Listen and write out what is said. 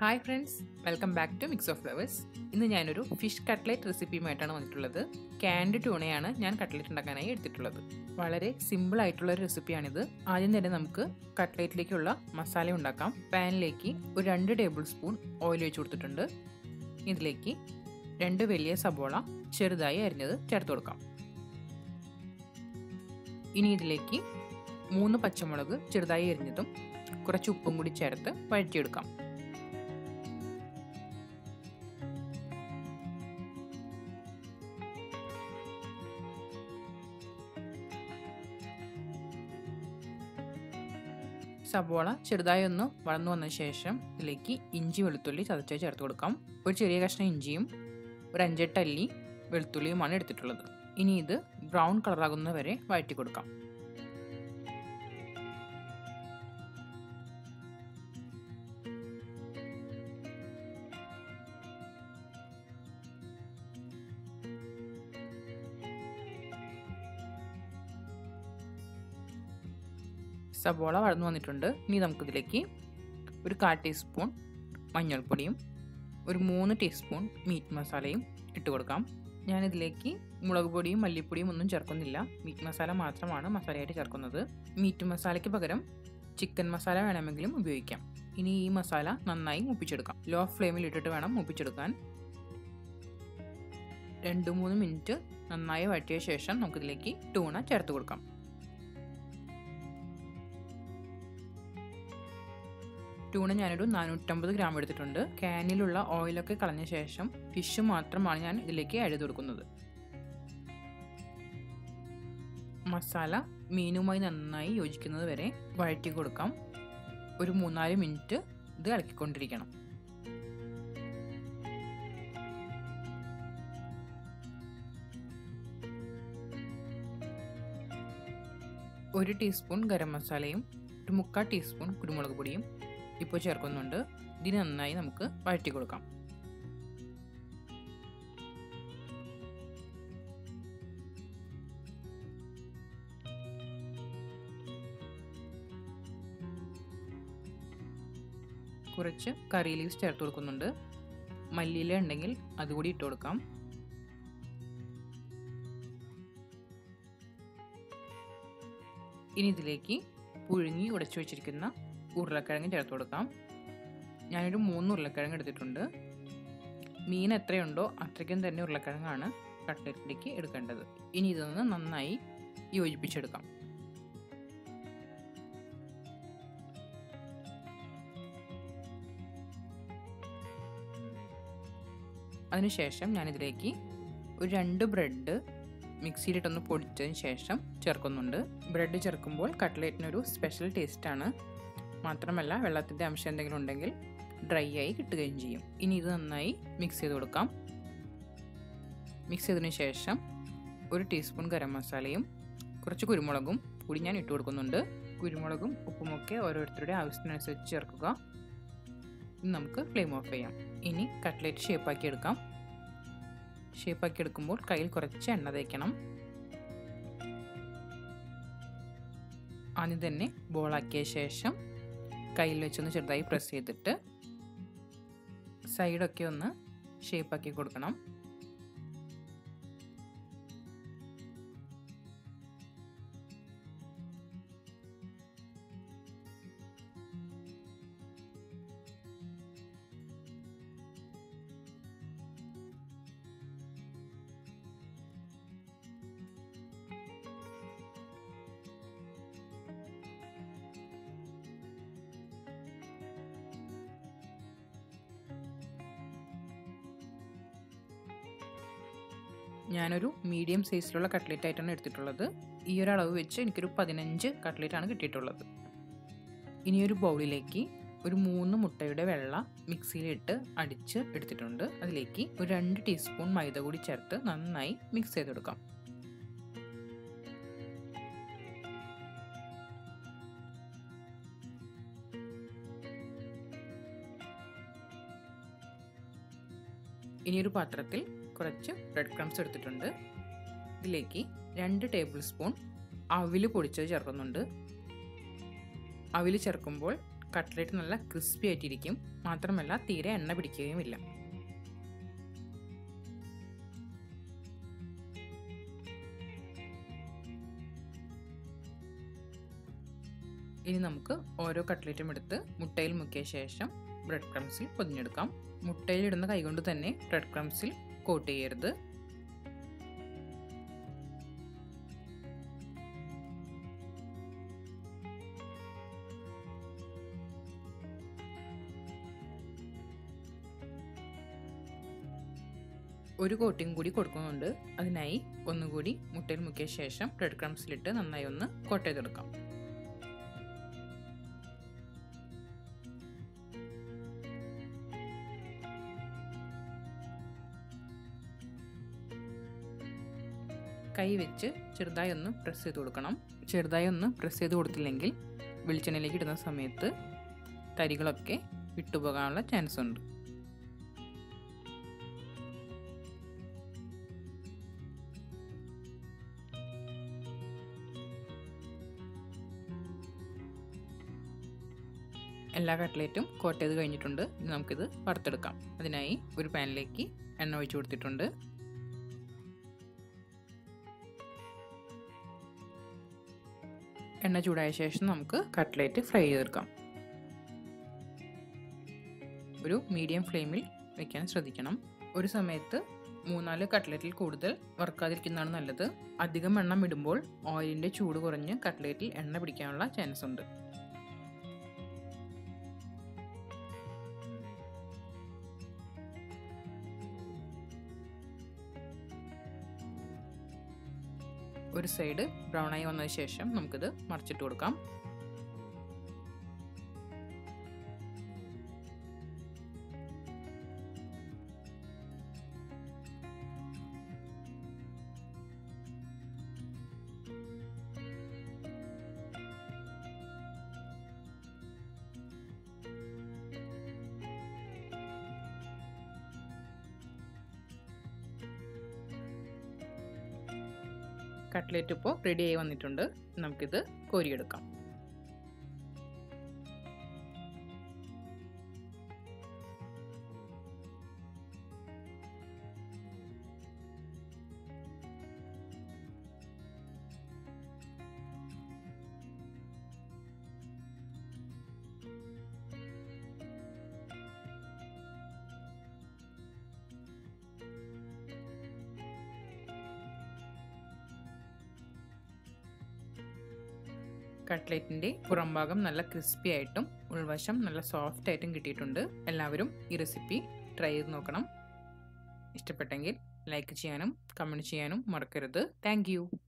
hi friends welcome back to mix of flowers ഇന്ന് ഞാനൊരു fish cutlet റെസിപ്പിയുമായിട്ടാണ് വന്നിട്ടുള്ളത് ക്യാൻഡ് ട്യൂണയാണ് ഞാൻ കട്ട്ലേറ്റ് ഉണ്ടാക്കാനായി എടുത്തിട്ടുള്ളത് വളരെ സിമ്പിൾ ആയിട്ടുള്ള ഒരു റെസിപ്പിയാണിത് ആദ്യം തന്നെ നമുക്ക് കട്ട്ലേറ്റിലേക്കുള്ള മസാല ഉണ്ടാക്കാം പാനിലേക്ക് ഒരു രണ്ട് ടേബിൾ സ്പൂൺ ഓയിൽ ഒഴിച്ചു കൊടുത്തിട്ടുണ്ട് ഇതിലേക്ക് രണ്ട് വലിയ സബോള ചെറുതായി അരിഞ്ഞത് ചേർത്ത് കൊടുക്കാം ഇനി ഇതിലേക്ക് മൂന്ന് പച്ചമുളക് ചെറുതായി അരിഞ്ഞതും കുറച്ച് ഉപ്പും കൂടി ചേർത്ത് വഴറ്റിയെടുക്കാം സബോള ചെറുതായി ഒന്ന് വളർന്നു വന്ന ശേഷം ഇതിലേക്ക് ഇഞ്ചി വെളുത്തുള്ളി ചതച്ച് ചേർത്ത് കൊടുക്കാം ഒരു ചെറിയ കഷ്ണം ഇഞ്ചിയും ഒരു അഞ്ചെട്ട് അല്ലി വെളുത്തുള്ളിയുമാണ് എടുത്തിട്ടുള്ളത് ഇനി ഇത് ബ്രൗൺ കളറാകുന്ന വരെ വഴറ്റി കൊടുക്കാം സബോള വളർന്നു വന്നിട്ടുണ്ട് ഇനി നമുക്കിതിലേക്ക് ഒരു കാൽ ടീസ്പൂൺ മഞ്ഞൾപ്പൊടിയും ഒരു മൂന്ന് ടീസ്പൂൺ മീറ്റ് മസാലയും ഇട്ട് കൊടുക്കാം ഞാനിതിലേക്ക് മുളക് പൊടിയും മല്ലിപ്പൊടിയും ഒന്നും ചേർക്കുന്നില്ല മീറ്റ് മസാല മാത്രമാണ് മസാലയായിട്ട് ചേർക്കുന്നത് മീറ്റ് മസാലയ്ക്ക് പകരം ചിക്കൻ മസാല വേണമെങ്കിലും ഉപയോഗിക്കാം ഇനി ഈ മസാല നന്നായി മുപ്പിച്ചെടുക്കാം ലോ ഫ്ലെയിമിൽ ഇട്ടിട്ട് വേണം മുപ്പിച്ചെടുക്കാൻ രണ്ട് മൂന്ന് മിനിറ്റ് നന്നായി വഴറ്റിയ ശേഷം നമുക്കിതിലേക്ക് ടൂണ ചേർത്ത് കൊടുക്കാം ട്യൂണ ഞാനൊരു നാനൂറ്റമ്പത് ഗ്രാം എടുത്തിട്ടുണ്ട് ക്യാനിലുള്ള ഓയിലൊക്കെ കളഞ്ഞ ശേഷം ഫിഷ് മാത്രമാണ് ഞാൻ ഇതിലേക്ക് അഴുതി കൊടുക്കുന്നത് മസാല മീനുമായി നന്നായി യോജിക്കുന്നത് വരെ വഴറ്റി കൊടുക്കാം ഒരു മൂന്നാല് മിനിറ്റ് ഇത് ഇളക്കിക്കൊണ്ടിരിക്കണം ഒരു ടീസ്പൂൺ ഗരം മസാലയും ഒരു മുക്കാൽ ടീസ്പൂൺ കുരുമുളക് പൊടിയും ഇപ്പോൾ ചേർക്കുന്നുണ്ട് ഇതിന് നന്നായി നമുക്ക് വഴറ്റി കൊടുക്കാം കുറച്ച് കറി ലീവ്സ് ചേർത്ത് കൊടുക്കുന്നുണ്ട് മല്ലിയില ഉണ്ടെങ്കിൽ അതുകൂടി ഇട്ട് കൊടുക്കാം ഇനി ഇതിലേക്ക് പുഴുങ്ങി ഉടച്ചു വെച്ചിരിക്കുന്ന ഉരുളക്കിഴങ്ങ് ചേർത്ത് കൊടുക്കാം ഞാനൊരു മൂന്ന് ഉരുളക്കിഴങ്ങ് എടുത്തിട്ടുണ്ട് മീൻ എത്രയുണ്ടോ അത്രയ്ക്കും തന്നെ ഉരുളക്കിഴങ്ങാണ് കട്ട്ലറ്റിലേക്ക് എടുക്കേണ്ടത് ഇനി ഇതൊന്ന് നന്നായി യോജിപ്പിച്ചെടുക്കാം അതിനുശേഷം ഞാനിതിലേക്ക് ഒരു രണ്ട് ബ്രെഡ് മിക്സിയിലിട്ടൊന്ന് പൊടിച്ചതിന് ശേഷം ചേർക്കുന്നുണ്ട് ബ്രെഡ് ചേർക്കുമ്പോൾ കട്ട്ലേറ്റിനൊരു സ്പെഷ്യൽ ടേസ്റ്റാണ് മാത്രമല്ല വെള്ളത്തിൻ്റെ അംശം എന്തെങ്കിലും ഉണ്ടെങ്കിൽ ഡ്രൈ ആയി കിട്ടുകയും ചെയ്യും ഇനി ഇത് നന്നായി മിക്സ് ചെയ്ത് കൊടുക്കാം മിക്സ് ചെയ്തതിന് ശേഷം ഒരു ടീസ്പൂൺ ഗരം മസാലയും കുറച്ച് കുരുമുളകും കൂടി ഞാൻ ഇട്ട് കൊടുക്കുന്നുണ്ട് കുരുമുളകും ഉപ്പുമൊക്കെ ഓരോരുത്തരുടെ ആവശ്യത്തിനനുസരിച്ച് ചേർക്കുക ഇനി നമുക്ക് ഫ്ലെയിം ഓഫ് ചെയ്യാം ഇനി കട്ട്ലേറ്റ് ഷേപ്പാക്കി എടുക്കാം ഷേപ്പാക്കി എടുക്കുമ്പോൾ കയ്യിൽ കുറച്ച് എണ്ണ തേക്കണം ആദ്യം തന്നെ ബോളാക്കിയ ശേഷം കയ്യിൽ വെച്ചൊന്ന് ചെറുതായി പ്രസ് ചെയ്തിട്ട് സൈഡൊക്കെ ഒന്ന് ഷേപ്പാക്കി കൊടുക്കണം ഞാനൊരു മീഡിയം സൈസിലുള്ള കട്ട്ലേറ്റ് ആയിട്ടാണ് എടുത്തിട്ടുള്ളത് ഈ ഒരു അളവ് വെച്ച് എനിക്കൊരു പതിനഞ്ച് കട്ട്ലേറ്റ് ആണ് കിട്ടിയിട്ടുള്ളത് ഇനി ഒരു ബൗളിലേക്ക് ഒരു മൂന്ന് മുട്ടയുടെ വെള്ള മിക്സിയിലിട്ട് അടിച്ച് എടുത്തിട്ടുണ്ട് അതിലേക്ക് ഒരു രണ്ട് ടീസ്പൂൺ മൈദ കൂടി ചേർത്ത് നന്നായി മിക്സ് ചെയ്തെടുക്കാം ഇനിയൊരു പാത്രത്തിൽ കുറച്ച് ബ്രെഡ് ക്രംസ് എടുത്തിട്ടുണ്ട് ഇതിലേക്ക് രണ്ട് ടേബിൾ സ്പൂൺ അവിൽ പൊടിച്ചത് ചേർക്കുന്നുണ്ട് അവിൽ ചേർക്കുമ്പോൾ കട്ട്ലറ്റ് നല്ല ക്രിസ്പി ആയിട്ടിരിക്കും മാത്രമല്ല തീരെ എണ്ണ പിടിക്കുകയുമില്ല ഇനി നമുക്ക് ഓരോ കട്ട്ലറ്റും എടുത്ത് മുട്ടയിൽ മുക്കിയ ശേഷം ബ്രെഡ് ക്രംസിൽ പൊതിഞ്ഞെടുക്കാം മുട്ടയിൽ ഇടുന്ന കൈകൊണ്ട് തന്നെ ബ്രെഡ് ക്രംസിൽ കോട്ട് ചെയ്യരുത് ഒരു കോട്ടിങ് കൂടി കൊടുക്കുന്നുണ്ട് അതിനായി ഒന്നുകൂടി മുട്ടയിൽ മുക്കിയ ശേഷം ബ്രെഡ് ക്രംസിലിട്ട് നന്നായി ഒന്ന് കോട്ട് ചെയ്തെടുക്കാം കൈ വെച്ച് ചെറുതായി ഒന്ന് പ്രസ് ചെയ്ത് കൊടുക്കണം ചെറുതായി ഒന്ന് പ്രസ് ചെയ്ത് കൊടുത്തില്ലെങ്കിൽ വെളിച്ചെണ്ണയിലേക്ക് ഇടുന്ന സമയത്ത് തരികളൊക്കെ വിട്ടുപോകാനുള്ള ചാൻസ് ഉണ്ട് എല്ലാ കട്ട്ലേറ്റും കോട്ട് ചെയ്ത് കഴിഞ്ഞിട്ടുണ്ട് ഇനി നമുക്കിത് വറുത്തെടുക്കാം അതിനായി ഒരു പാനിലേക്ക് എണ്ണ ഒഴിച്ചു കൊടുത്തിട്ടുണ്ട് എണ്ണ ചൂടായ ശേഷം നമുക്ക് കട്ട്ലേറ്റ് ഫ്രൈ ചെയ്തെടുക്കാം ഒരു മീഡിയം ഫ്ലെയിമിൽ വെക്കാൻ ശ്രദ്ധിക്കണം ഒരു സമയത്ത് മൂന്നാല് കട്ട്ലറ്റിൽ കൂടുതൽ വറുക്കാതിരിക്കുന്നതാണ് നല്ലത് അധികം എണ്ണം ഇടുമ്പോൾ ഓയിലിൻ്റെ ചൂട് കുറഞ്ഞ് കട്ട്ലേറ്റിൽ എണ്ണ പിടിക്കാനുള്ള ചാൻസ് ഉണ്ട് ഒരു സൈഡ് ബ്രൗൺ ആയി വന്നതിന് ശേഷം നമുക്കിത് മറിച്ചിട്ട് കൊടുക്കാം കട്ട്ലേറ്റ് ഇപ്പോൾ റെഡി ആയി വന്നിട്ടുണ്ട് നമുക്കിത് കോരിയെടുക്കാം കട്ട്ലേറ്റിൻ്റെ പുറംഭാഗം നല്ല ക്രിസ്പി ആയിട്ടും ഉൾവശം നല്ല സോഫ്റ്റ് ആയിട്ടും കിട്ടിയിട്ടുണ്ട് എല്ലാവരും ഈ റെസിപ്പി ട്രൈ ചെയ്ത് നോക്കണം ഇഷ്ടപ്പെട്ടെങ്കിൽ ലൈക്ക് ചെയ്യാനും കമൻറ്റ് ചെയ്യാനും മറക്കരുത് താങ്ക്